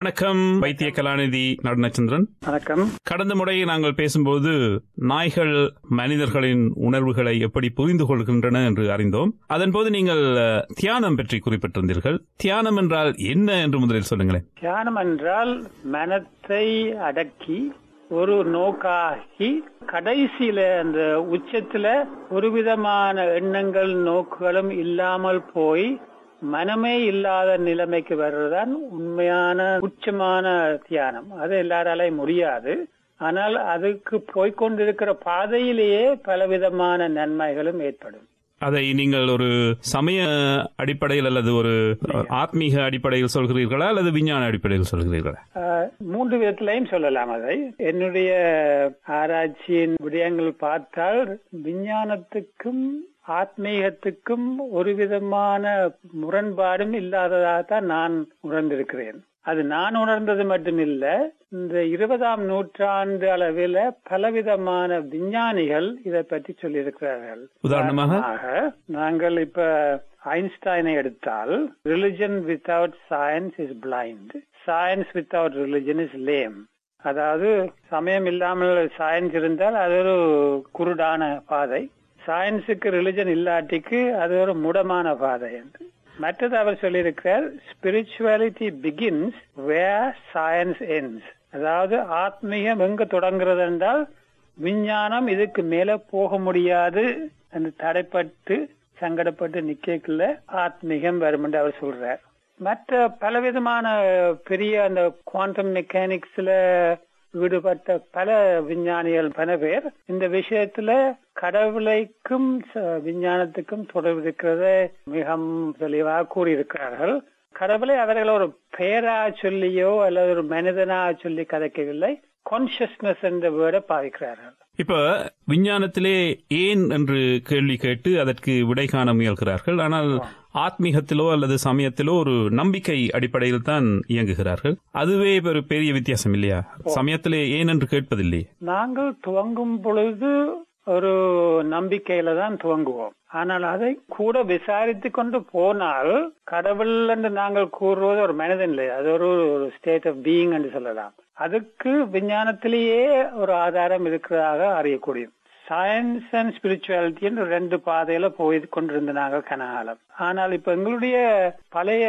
வணக்கம் வைத்திய கலாநிதி நடனச்சந்திரன் வணக்கம் கடந்த முறை நாங்கள் பேசும்போது நாய்கள் மனிதர்களின் உணர்வுகளை எப்படி புரிந்து கொள்கின்றன என்று அறிந்தோம் அதன்போது நீங்கள் அஹ், தியானம் பற்றி குறிப்பிட்டிருந்தீர்கள் தியானம் என்றால் என்ன என்று முதலில் சொல்லுங்களேன் தியானம் என்றால் மனத்தை அடக்கி ஒரு நோக்காகி கடைசியில அந்த உச்சத்துல ஒரு விதமான எண்ணங்கள் நோக்குகளும் இல்லாமல் போய் மனமே இல்லாத நிலைமைக்கு வர்றதுதான் உண்மையான உச்சமான தியானம் அது எல்லாராலையும் முடியாது ஆனால் அதுக்கு போய்க்கொண்டிருக்கிற பாதையிலேயே பலவிதமான நன்மைகளும் ஏற்படும் அதை நீங்கள் ஒரு சமய அடிப்படையில் அல்லது ஒரு ஆத்மீக அடிப்படையில் சொல்கிறீர்களா அல்லது விஞ்ஞான அடிப்படையில் சொல்கிறீர்களா ஆஹ், மூன்று விதத்திலையும் சொல்லலாம் அதை என்னுடைய ஆராய்ச்சியின் விடயங்கள் பார்த்தால் விஞ்ஞானத்துக்கும் ஆத்மீகத்துக்கும் ஒரு விதமான முரண்பாடும் இல்லாததாகத்தான் நான் உணர்ந்திருக்கிறேன் அது நான் உணர்ந்தது மட்டுமில்ல இந்த இருபதாம் நூற்றாண்டு அளவில் பலவிதமான விஞ்ஞானிகள் இதை பற்றி சொல்லியிருக்கிறார்கள் உதாரணமாக உதாரணமாக, நாங்கள் இப்ப ஐன்ஸ்டைனை எடுத்தால் religion without science is blind science without religion is lame அதாவது சமயம் இல்லாமல் சயின்ஸ் இருந்தால் அது ஒரு குருடான பாதை சயின்ஸுக்கு ரிலிஜன் இல்லாட்டிக்கு அது ஒரு முடமான பாதை என்று மற்றது அவர் சொல்லியிருக்கிறார் spirituality begins where science ends அதாவது ஆத்மீகம் எங்க தொடங்குறது என்றால் விஞ்ஞானம் இதுக்கு மேல போக முடியாது என்று தடைப்பட்டு சங்கடப்பட்டு நிக்கக்குள்ள ஆத்மீகம் வரும் என்று அவர் சொல்றார் மற்ற பலவிதமான பெரிய அந்த குவாண்டம் மெக்கானிக்ஸ்ல ஈடுபட்ட பல விஞ்ஞானிகள் பல பேர் இந்த விஷயத்துல கடவுளைக்கும் ச- விஞ்ஞானத்துக்கும் தொடர்பு இருக்கிறத மிகவும் தெளிவாக கூறியிருக்கிறார்கள் கடவுளை அவர்கள் ஒரு பெயரா சொல்லியோ அல்லது ஒரு மனிதனா சொல்லி கதைக்கவில்லை கான்சியஸ்னஸ் என்ற வேர்டை பாவிக்கிறார்கள் இப்ப விஞ்ஞானத்திலே ஏன் என்று கேள்வி கேட்டு அதற்கு விடை காண முயல்கிறார்கள் ஆனால் ஆத்மீகத்திலோ அல்லது சமயத்திலோ ஒரு நம்பிக்கை அடிப்படையில் தான் இயங்குகிறார்கள் அதுவே ஒரு பெரிய வித்தியாசம் இல்லையா சமயத்திலே ஏன் என்று கேட்பதில்லையே நாங்கள் துவங்கும் பொழுது ஒரு நம்பிக்கையில தான் துவங்குவோம் ஆனால் அதை கூட விசாரித்து கொண்டு போனால் கடவுள் என்று நாங்கள் கூறுவது ஒரு மனிதன் இல்லை அது ஒரு ஸ்டேட் ஆஃப் பீயிங் என்று சொல்லலாம் அதுக்கு விஞ்ஞானத்திலேயே ஒரு ஆதாரம் இருக்கிறதாக அறியக்கூடிய சயின்ஸ் அண்ட் ஸ்பிரிச்சுவாலிட்டி என்று ரெண்டு பாதையில போய் கொண்டிருந்த நாங்கள் கனகாலம் ஆனால் இப்ப எங்களுடைய பழைய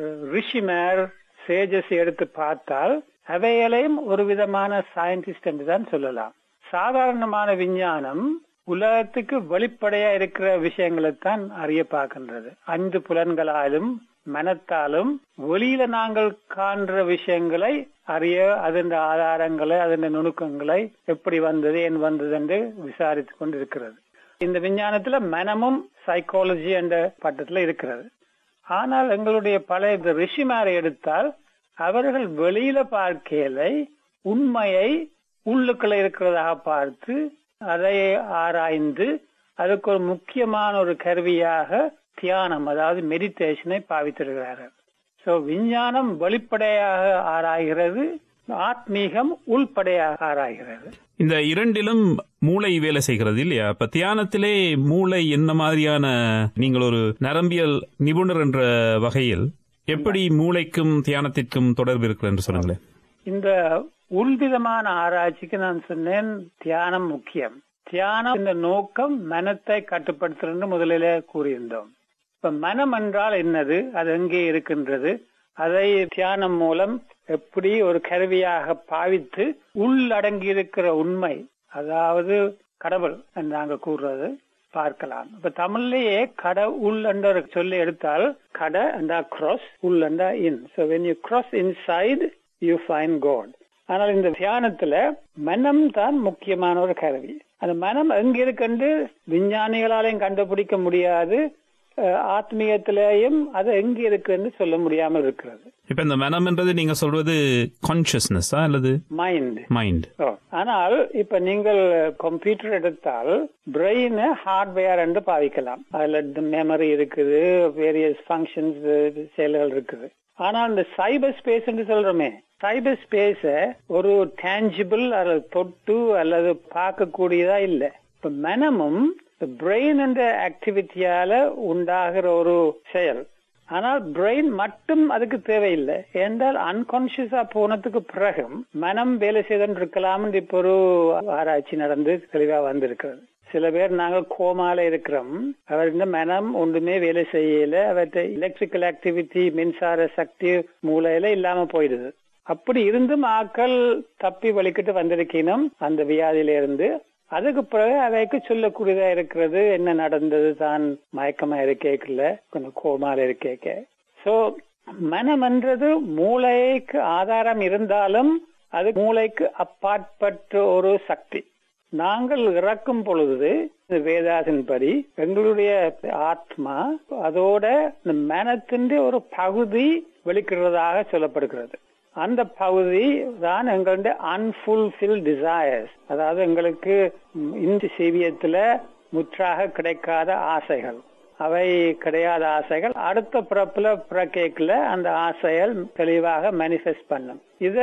ரிஷிமேர் சேஜஸ் எடுத்து பார்த்தால் அவைகளையும் ஒரு விதமான சயின்டிஸ்ட் என்று தான் சொல்லலாம் சாதாரணமான விஞ்ஞானம் உலகத்துக்கு வெளிப்படையா இருக்கிற விஷயங்களை தான் அறிய பார்க்கின்றது ஐந்து புலன்களாலும் மனத்தாலும் வெளியில நாங்கள் காண்ற விஷயங்களை அறிய அதன் ஆதாரங்களை அதன் நுணுக்கங்களை எப்படி வந்தது ஏன் வந்தது என்று விசாரித்துக் கொண்டு இருக்கிறது இந்த விஞ்ஞானத்துல மனமும் சைக்காலஜி என்ற பட்டத்துல இருக்கிறது ஆனால் எங்களுடைய பழைய இந்த ரிஷிமாரை எடுத்தால் அவர்கள் வெளியில பார்க்கலை உண்மையை உள்ளுக்குள்ள இருக்கிறதாக பார்த்து அதை ஆராய்ந்து அதுக்கு ஒரு முக்கியமான ஒரு கருவியாக தியானம் அதாவது மெடிடேஷனை பாவித்திருக்கிறார்கள் சோ விஞ்ஞானம் வெளிப்படையாக ஆராய்கிறது ஆத்மீகம் உள்படையாக ஆராய்கிறது இந்த இரண்டிலும் மூளை வேலை செய்கிறது இல்லையா இப்ப தியானத்திலே மூளை என்ன மாதிரியான நீங்கள் ஒரு நரம்பியல் நிபுணர் என்ற வகையில் எப்படி மூளைக்கும் தியானத்திற்கும் தொடர்பு இருக்கிறது என்று சொல்லுங்களேன் இந்த உள்விதமான ஆராய்ச்சிக்கு நான் சொன்னேன் தியானம் முக்கியம் தியானம் இந்த நோக்கம் மனத்தை கட்டுப்படுத்துறது முதலிலே கூறியிருந்தோம் இப்ப மனம் என்றால் என்னது அது எங்கே இருக்கின்றது அதை தியானம் மூலம் எப்படி ஒரு கருவியாக பாவித்து உள்ளடங்கி இருக்கிற உண்மை அதாவது கடவுள் என்று நாங்க கூறுறது பார்க்கலாம் இப்ப தமிழ்லயே கட உள் என்ற ஒரு சொல்லி எடுத்தால் கட அண்டா cross உள் அண்டா இன் so when you cross inside you find god ஆனால் இந்த தியானத்துல மனம் தான் முக்கியமான ஒரு கருவி அந்த மனம் எங்க இருக்குன்னு விஞ்ஞானிகளாலையும் கண்டுபிடிக்க முடியாது அஹ், ஆத்மீகத்திலேயும் அது எங்க இருக்குன்னு சொல்ல முடியாம இருக்கிறது இப்ப இந்த மனம் என்றது நீங்க சொல்றது கான்சியஸ்னஸ் அல்லது மைண்ட் மைண்ட் ஓ, ஆனால் இப்ப நீங்கள் கம்ப்யூட்டர் எடுத்தால் பிரெயின் ஹார்ட்வேர் என்று பாவிக்கலாம் அதுல மெமரி இருக்குது வேரியஸ் ஃபங்க்ஷன்ஸ் செயல்கள் இருக்குது ஆனா இந்த சைபர் ஸ்பேஸ் என்று சொல்றோமே சைபர் ஸ்பேஸ ஒரு டேஞ்சிபிள் அல்லது தொட்டு அல்லது பார்க்கக்கூடியதா இல்ல இப்ப மனமும் பிரெயின் என்ற ஆக்டிவிட்டியால உண்டாகிற ஒரு செயல் ஆனால் பிரெயின் மட்டும் அதுக்கு தேவையில்லை என்றால் அன்கான்சியஸா போனதுக்கு பிறகும் மனம் வேலை செய்து இருக்கலாம் இப்ப ஒரு ஆராய்ச்சி நடந்து தெளிவா வந்திருக்கிறது சில பேர் நாங்கள் கோமால இருக்கிறோம் அவருடைய மனம் ஒன்றுமே வேலை செய்யல அவற்றை எலக்ட்ரிக்கல் ஆக்டிவிட்டி மின்சார சக்தி மூளையில இல்லாம போயிடுது அப்படி இருந்தும் ஆக்கள் தப்பி வலிக்கிட்டு வந்திருக்கணும் அந்த வியாதியில இருந்து அதுக்கு பிறகு அவைக்கு சொல்லக்கூடியதா இருக்கிறது என்ன நடந்தது தான் மயக்கமா இருக்கேக்கல கொஞ்சம் கோமால இருக்கேக்க சோ மனம்ன்றது மூளைக்கு ஆதாரம் இருந்தாலும் அது மூளைக்கு அப்பாற்பட்ட ஒரு சக்தி நாங்கள் இறக்கும் பொழுது வேதாசின்படி எங்களுடைய ஆத்மா அதோட மனத்தின் ஒரு பகுதி வெளிக்கிறதாக சொல்லப்படுகிறது அந்த பகுதி தான் எங்களுடைய அன்புல்ஃபில் டிசையர்ஸ் அதாவது எங்களுக்கு இந்த சீவியத்துல முற்றாக கிடைக்காத ஆசைகள் அவை கிடையாத ஆசைகள் அடுத்த பிறப்புல பிறக்கேக்கல அந்த ஆசைகள் தெளிவாக மேனிஃபெஸ்ட் பண்ணும் இத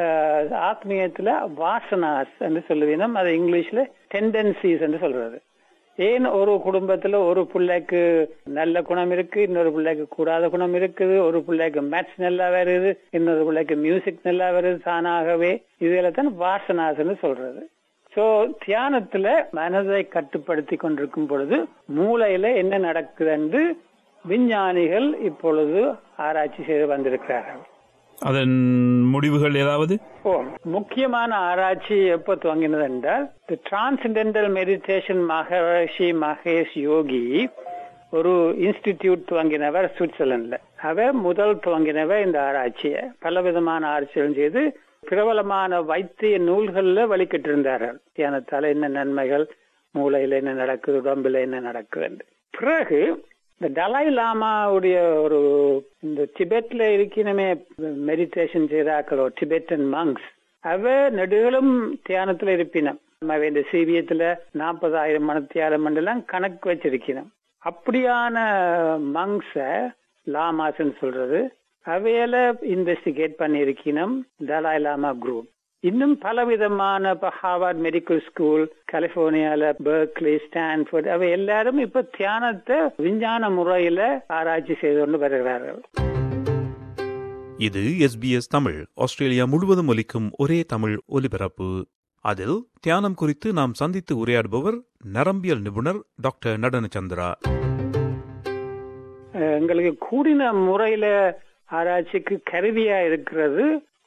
ஆத்மீயத்துல வாசனாஸ் என்று சொல்லுவீனம் அது இங்கிலீஷ்ல டெண்டன்சிஸ் என்று சொல்றது ஏன் ஒரு குடும்பத்துல ஒரு பிள்ளைக்கு நல்ல குணம் இருக்கு இன்னொரு பிள்ளைக்கு கூடாத குணம் இருக்குது ஒரு பிள்ளைக்கு மேத்ஸ் நல்லா வருது இன்னொரு பிள்ளைக்கு மியூசிக் நல்லா வருது தானாகவே இதுல தான் வாசனாஸ்ன்னு சொல்றது சோ தியானத்துல மனதை கட்டுப்படுத்தி கொண்டிருக்கும் பொழுது மூளையில என்ன நடக்குது என்று விஞ்ஞானிகள் இப்பொழுது ஆராய்ச்சி செய்து வந்திருக்கிறார்கள் அதன் முடிவுகள் ஏதாவது ஓ முக்கியமான ஆராய்ச்சி எப்ப துவங்கினது என்றால் டிரான்சென்டென்டல் மெடிடேஷன் மகரிஷி மகேஷ் யோகி ஒரு இன்ஸ்டிடியூட் துவங்கினவர் சுவிட்சர்லாந்துல அவர் முதல் துவங்கினவர் இந்த ஆராய்ச்சியை பல விதமான ஆராய்ச்சிகளும் செய்து பிரபலமான வைத்திய நூல்கள்ல வழிகிட்டு இருந்தார்கள் தியானத்தால என்ன நன்மைகள் மூளையில என்ன நடக்குது உடம்புல என்ன நடக்குது பிறகு இந்த டலாய் லாமாவுடைய ஒரு இந்த டிபெட்ல இருக்கணுமே மெடிடேஷன் செய்தாக்களோ டிபெட்டன் மங்ஸ் அவ நெடுகளும் தியானத்துல இருப்பினம் இந்த சீவியத்துல நாற்பதாயிரம் மணத்தியாலம் எல்லாம் கணக்கு வச்சிருக்கணும் அப்படியான மங்ஸ லாமாஸ்ன்னு சொல்றது அவையில இன்வெஸ்டிகேட் பண்ணியிருக்கணும் டலாய் லாமா குரூப் இன்னும் பல விதமான இப்ப ஹார்வர்ட் மெடிக்கல் ஸ்கூல் கலிபோர்னியால பெர்க்லி ஸ்டான்ஃபோர்ட் அவை எல்லாரும் இப்ப தியானத்தை விஞ்ஞான முறையில ஆராய்ச்சி செய்து கொண்டு வருகிறார்கள் இது எஸ்பிஎஸ் தமிழ் ஆஸ்திரேலியா முழுவதும் ஒலிக்கும் ஒரே தமிழ் ஒலிபரப்பு அதில் தியானம் குறித்து நாம் சந்தித்து உரையாடுபவர் நரம்பியல் நிபுணர் டாக்டர் நடனச்சந்திரா எங்களுக்கு கூடின முறையில ஆராய்ச்சிக்கு கருவியா இருக்கிறது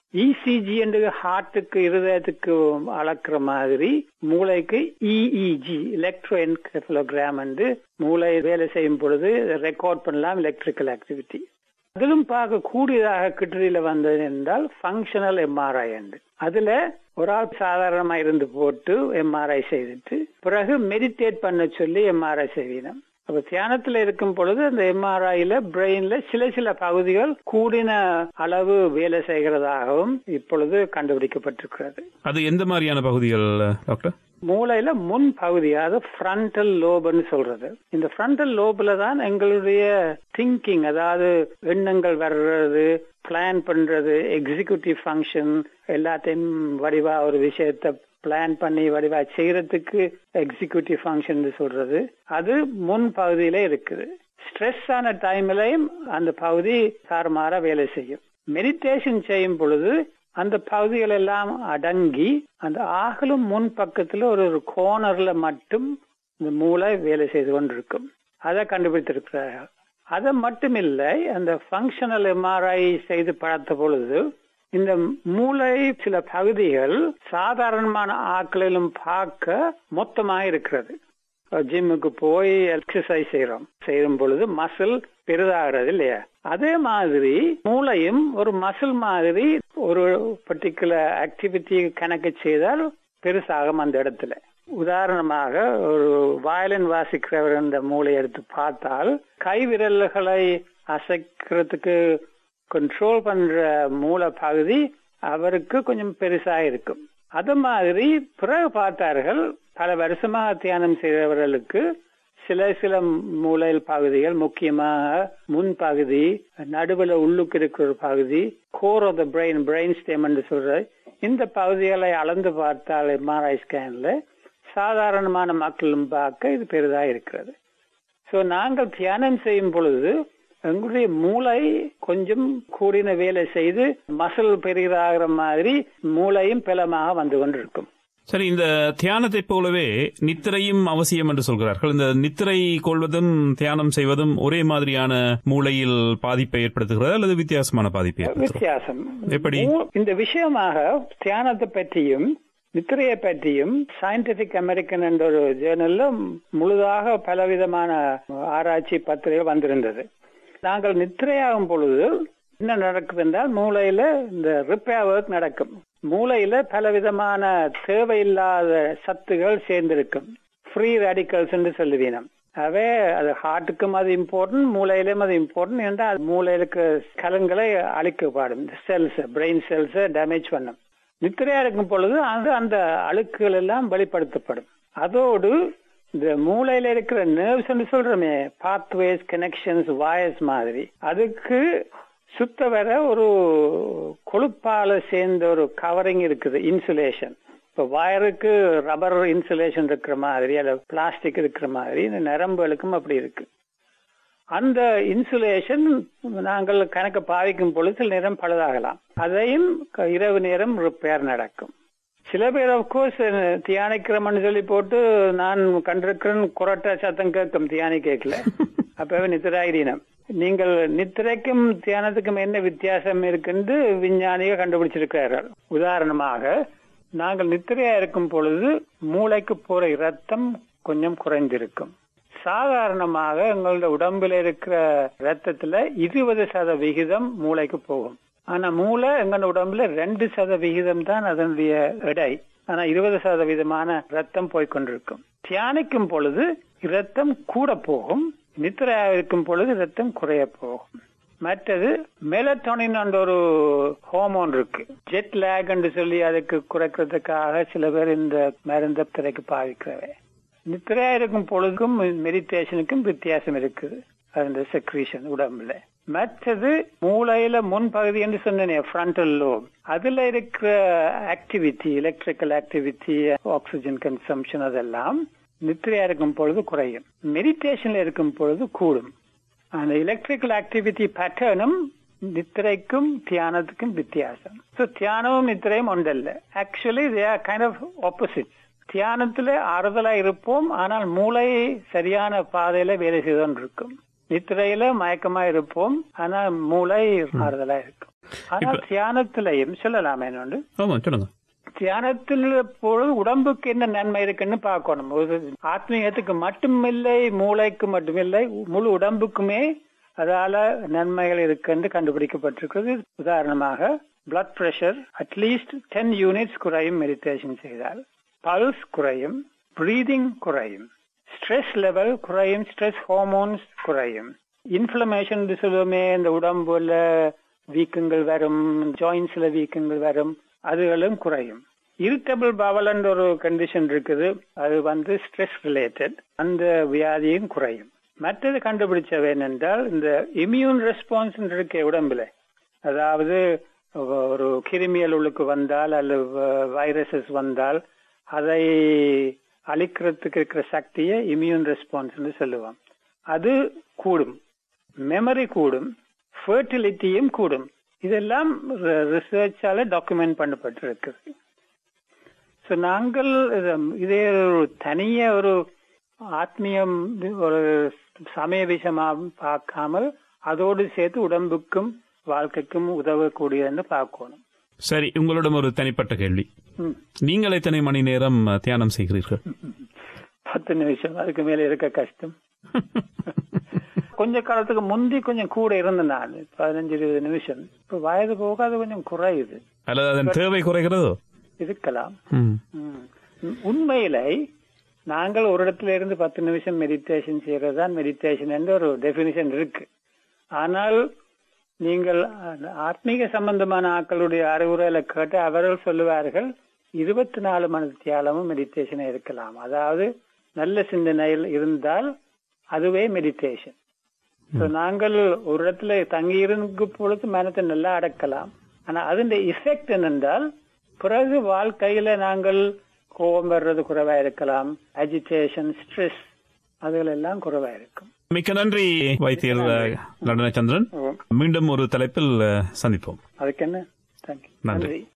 இசிஜி என்று ஹார்ட்டுக்கு இருதயத்துக்கு அளக்குற மாதிரி மூளைக்கு இஇஜி எலக்ட்ரோ என்கெஃபலோகிராம் என்று மூளை வேலை செய்யும் பொழுது ரெக்கார்ட் பண்ணலாம் எலக்ட்ரிக்கல் ஆக்டிவிட்டி அதிலும் பார்க்க கூடியதாக கிட்டடியில வந்தது என்றால் ஃபங்க்ஷனல் எம்ஆர்ஐ என்று அதுல ஒரு ஆள் சாதாரணமா இருந்து போட்டு எம்ஆர்ஐ செய்துட்டு பிறகு மெடிடேட் பண்ண சொல்லி எம்ஆர்ஐ செய்வினோம் அப்ப தியானத்துல இருக்கும் பொழுது அந்த எம்ஆர்ஐல பிரெயின்ல சில சில பகுதிகள் கூடின அளவு வேலை செய்கிறதாகவும் இப்பொழுது கண்டுபிடிக்கப்பட்டிருக்கிறது அது எந்த மாதிரியான பகுதிகள் டாக்டர் மூளையில முன் பகுதி அதாவது ஃப்ரண்டல் லோப்னு சொல்றது இந்த ஃப்ரண்டல் லோப்ல தான் எங்களுடைய திங்கிங் அதாவது எண்ணங்கள் வர்றது பிளான் பண்றது எக்ஸிகியூட்டிவ் ஃபங்க்ஷன் எல்லாத்தையும் வடிவா ஒரு விஷயத்த பிளான் பண்ணி வடிவா செய்யறதுக்கு எக்ஸிகியூட்டிவ் ஃபங்க்ஷன் சொல்றது அது முன் பகுதியில இருக்குது ஸ்ட்ரெஸ் ஆன டைம்லயும் அந்த பகுதி சார்மாற வேலை செய்யும் மெடிடேஷன் செய்யும் பொழுது அந்த பகுதிகள் எல்லாம் அடங்கி அந்த ஆகலும் முன் பக்கத்துல ஒரு ஒரு கோனர்ல மட்டும் இந்த மூளை வேலை செய்து கொண்டிருக்கும் அதை கண்டுபிடித்திருக்கிறார்கள் அது மட்டுமில்லை அந்த ஃபங்க்ஷனல் எம்ஆர்ஐ செய்து பார்த்த பொழுது இந்த மூளை சில பகுதிகள் சாதாரணமான ஆக்களிலும் பார்க்க மொத்தமாக இருக்கிறது ஜிம்முக்கு போய் எக்ஸசைஸ் செய்யறோம் செய்யும் பொழுது மசில் பெரிதாகிறது இல்லையா அதே மாதிரி மூளையும் ஒரு மசில் மாதிரி ஒரு பர்டிகுலர் ஆக்டிவிட்டி கணக்கு செய்தால் பெருசாகும் அந்த இடத்துல உதாரணமாக ஒரு வயலின் வாசிக்கிறவர் இந்த மூளை எடுத்து பார்த்தால் கை விரல்களை அசைக்கிறதுக்கு கண்ட்ரோல் பண்ற மூல பகுதி அவருக்கு கொஞ்சம் பெருசா இருக்கும் அது மாதிரி பிறகு பார்த்தார்கள் பல வருஷமாக தியானம் செய்தவர்களுக்கு சில சில மூளையில் பகுதிகள் முக்கியமாக முன் பகுதி நடுவில் உள்ளுக்கு இருக்கிற ஒரு பகுதி core of the brain brain stem என்று சொல்ற இந்த பகுதிகளை அளந்து பார்த்தால் எம்ஆர்ஐ ஸ்கேன்ல சாதாரணமான மக்களும் பார்க்க இது பெரிதா இருக்கிறது சோ நாங்கள் தியானம் செய்யும் பொழுது எங்களுடைய மூளை கொஞ்சம் கூடின வேலை செய்து மசில் பெரிதாகிற மாதிரி மூளையும் பலமாக வந்து கொண்டிருக்கும் சரி இந்த தியானத்தைப் போலவே நித்திரையும் அவசியம் என்று சொல்கிறார்கள் இந்த நித்திரை கொள்வதும் தியானம் செய்வதும் ஒரே மாதிரியான மூளையில் பாதிப்பை ஏற்படுத்துகிறதா அல்லது வித்தியாசமான பாதிப்பை ஏற்படுத்துகிறது வித்தியாசம் எப்படி? மூ- இந்த விஷயமாக தியானத்தை பற்றியும் நித்திரையை பற்றியும் சயின்டிபிக் அமெரிக்கன் என்ற ஒரு ஜேர்னல்ல முழுதாக பலவிதமான ஆராய்ச்சி பத்திரிகை வந்திருந்தது நாங்கள் நித்திரையாகும் பொழுது என்ன நடக்குது என்றால் மூளையில இந்த ரிப்பேர் ஒர்க் நடக்கும் மூளையில பலவிதமான தேவையில்லாத சத்துகள் சேர்ந்திருக்கும் ஃப்ரீ ரேடிக்கல்ஸ் என்று சொல்லுவீனம் அவே அது ஹார்ட்டுக்கும் அது இம்பார்ட்டன்ட் மூளையிலும் அது இம்பார்ட்டன்ட் என்றால் மூளையில இருக்க கலங்களை அழிக்கப்பாடும் செல்ஸ் பிரெயின் செல்ஸை டேமேஜ் பண்ணும் நித்திரையா இருக்கும் பொழுது அது அந்த அழுக்குகள் எல்லாம் வெளிப்படுத்தப்படும் அதோடு இந்த மூளையில இருக்கிற நர்வ்ஸ் சொல்றோமே பாத்வேஸ் கனெக்ஷன்ஸ் வாயஸ் மாதிரி அதுக்கு சுத்த வர ஒரு கொழுப்பால சேர்ந்த ஒரு கவரிங் இருக்குது இன்சுலேஷன் இப்ப வயருக்கு ரப்பர் இன்சுலேஷன் இருக்கிற மாதிரி அல்லது பிளாஸ்டிக் இருக்கிற மாதிரி இந்த நரம்புகளுக்கும் அப்படி இருக்கு அந்த இன்சுலேஷன் நாங்கள் கணக்கு பாவிக்கும் பொழுது சில நேரம் பழுதாகலாம் அதையும் க- இரவு நேரம் ரிப்பேர் நடக்கும் சில பேர் அப்கோர்ஸ் தியானிக்கிறோம்னு சொல்லி போட்டு நான் கண்டிருக்கிறேன் குரட்ட சத்தம் கேட்கும் தியானி கேட்கல அப்பவே நித்திராயிரம் நீங்கள் நித்திரைக்கும் தியானத்துக்கும் என்ன வித்தியாசம் இருக்குன்னு விஞ்ஞானிகள் கண்டுபிடிச்சிருக்கிறார்கள் உதாரணமாக நாங்கள் நித்திரையா இருக்கும் பொழுது மூளைக்கு போற இரத்தம் கொஞ்சம் குறைந்திருக்கும் சாதாரணமாக எங்களோட உடம்புல இருக்கிற ரத்தத்துல இருபது சதவிகிதம் மூளைக்கு போகும் ஆனா மூளை எங்களோட உடம்புல ரெண்டு சதவிகிதம் தான் அதனுடைய எடை ஆனா இருபது சதவீதமான ரத்தம் போய்க்கொண்டிருக்கும் தியானிக்கும் பொழுது இரத்தம் கூட போகும் நித்திரையா இருக்கும் பொழுது ரத்தம் குறைய போகும் மற்றது மெலட்டோனின் என்ற ஒரு ஹோமோன் இருக்கு ஜெட் லேக் என்று சொல்லி அதுக்கு குறைக்கிறதுக்காக சில பேர் இந்த மருந்த திரைக்கு பாவிக்கிறவை நித்திரையா இருக்கும் பொழுதுக்கும் மெடிடேஷனுக்கும் வித்தியாசம் இருக்குது அந்த செக்ரீஷன் உடம்புல மற்றது மூளையில முன்பகுதி என்று சொன்னேனே ஃப்ரண்டல் லோப் அதுல இருக்கிற activity electrical activity oxygen consumption அதெல்லாம் நித்திரையா இருக்கும் பொழுது குறையும் மெடிடேஷன்ல இருக்கும் பொழுது கூடும் அந்த எலக்ட்ரிக்கல் ஆக்டிவிட்டி பேட்டர்னும் நித்திரைக்கும் தியானத்துக்கும் வித்தியாசம் ஸோ தியானமும் நித்திரையும் ஒன்றல்ல actually they are kind of opposite தியானத்துல ஆறுதலா இருப்போம் ஆனால் மூளை சரியான பாதையில வேலை செய்து இருக்கும் நித்திரையில மயக்கமா இருப்போம் ஆனா மூளை ஆறுதலா இருக்கும் ஆனால் தியானத்திலையும் சொல்லலாமே என்னொன்று ஆமா சொல்லுங்க தியானத்தில் பொழுது உடம்புக்கு என்ன நன்மை இருக்குன்னு பார்க்கணும் ஒரு ஆத்மீகத்துக்கு மட்டுமில்லை மூளைக்கு மட்டுமில்லை முழு உடம்புக்குமே அதால நன்மைகள் இருக்குன்னு கண்டுபிடிக்கப்பட்டிருக்கிறது உதாரணமாக blood pressure at least ten units குறையும் மெடிடேஷன் செய்தால் பல்ஸ் குறையும் பிரீதிங் குறையும் ஸ்ட்ரெஸ் லெவல் குறையும் ஸ்ட்ரெஸ் ஹார்மோன்ஸ் குறையும் இன்ஃபிளமேஷன் சொல்லுவோமே இந்த உடம்புல வீக்கங்கள் வரும் ஜாயின்ஸ்ல வீக்கங்கள் வரும் அதுகளும் குறையும் இரிட்டபிள் பவல் என்ற ஒரு கண்டிஷன் இருக்குது அது வந்து ஸ்ட்ரெஸ் ரிலேட்டட் அந்த வியாதியும் குறையும் மற்றது கண்டுபிடிச்சவை என்னென்றால் இந்த இம்யூன் ரெஸ்பான்ஸ் இருக்க உடம்புல அதாவது ஒரு கிருமியல் உள்ளுக்கு வந்தால் அல்லது வைரஸஸ் வந்தால் அதை அழிக்கிறதுக்கு இருக்கிற சக்தியை இம்யூன் ரெஸ்பான்ஸ் சொல்லுவோம் அது கூடும் மெமரி கூடும் ஃபர்டிலிட்டியும் கூடும் இதெல்லாம் ரிசர்ச்சால டாக்குமெண்ட் பண்ணப்பட்டிருக்கு ஸோ நாங்கள் இதே ஒரு தனிய ஒரு ஆத்மீயம் ஒரு சமய விஷயமா பார்க்காமல் அதோடு சேர்த்து உடம்புக்கும் வாழ்க்கைக்கும் உதவக்கூடியதுன்னு பார்க்கணும் சரி உங்களிடம் ஒரு தனிப்பட்ட கேள்வி நீங்கள் எத்தனை மணி நேரம் தியானம் செய்கிறீர்கள் பத்து நிமிஷம் அதுக்கு மேல இருக்க கஷ்டம் கொஞ்ச காலத்துக்கு முந்தி கொஞ்சம் கூட இருந்த நான் பதினஞ்சு இருபது நிமிஷம் இப்ப வயது போக அது கொஞ்சம் குறையுது அல்லது அதன் தேவை குறைகிறதோ இருக்கலாம் உண்மையில நாங்கள் ஒரு இடத்துல இருந்து பத்து நிமிஷம் மெடிடேஷன் செய்யறதுதான் மெடிடேஷன் என்ற ஒரு டெபினிஷன் இருக்கு ஆனால் நீங்கள் ஆத்மீக சம்பந்தமான ஆக்களுடைய அறிவுரையில கேட்டு அவர்கள் சொல்லுவார்கள் இருபத்தி நாலு மணி தியாலமும் மெடிடேஷன் இருக்கலாம் அதாவது நல்ல சிந்தனையில் இருந்தால் அதுவே மெடிடேஷன் நாங்கள் ஒரு இடத்துல தங்கி இருக்கும் பொழுது மனத்தை நல்லா அடக்கலாம் ஆனா அதனுடைய இஃபெக்ட் என்னென்றால் பிறகு வாழ்க்கையில நாங்கள் கோபம் வர்றது குறைவா இருக்கலாம் அஜிடேஷன் ஸ்ட்ரெஸ் அதுகள் எல்லாம் குறைவா இருக்கும் மிக்க நன்றி வைத்தியர் நடனச்சந்திரன் ஓ, மீண்டும் ஒரு தலைப்பில் அஹ், சந்திப்போம் அதுக்கு என்ன தேங்க்யூ நன்றி. நன்றி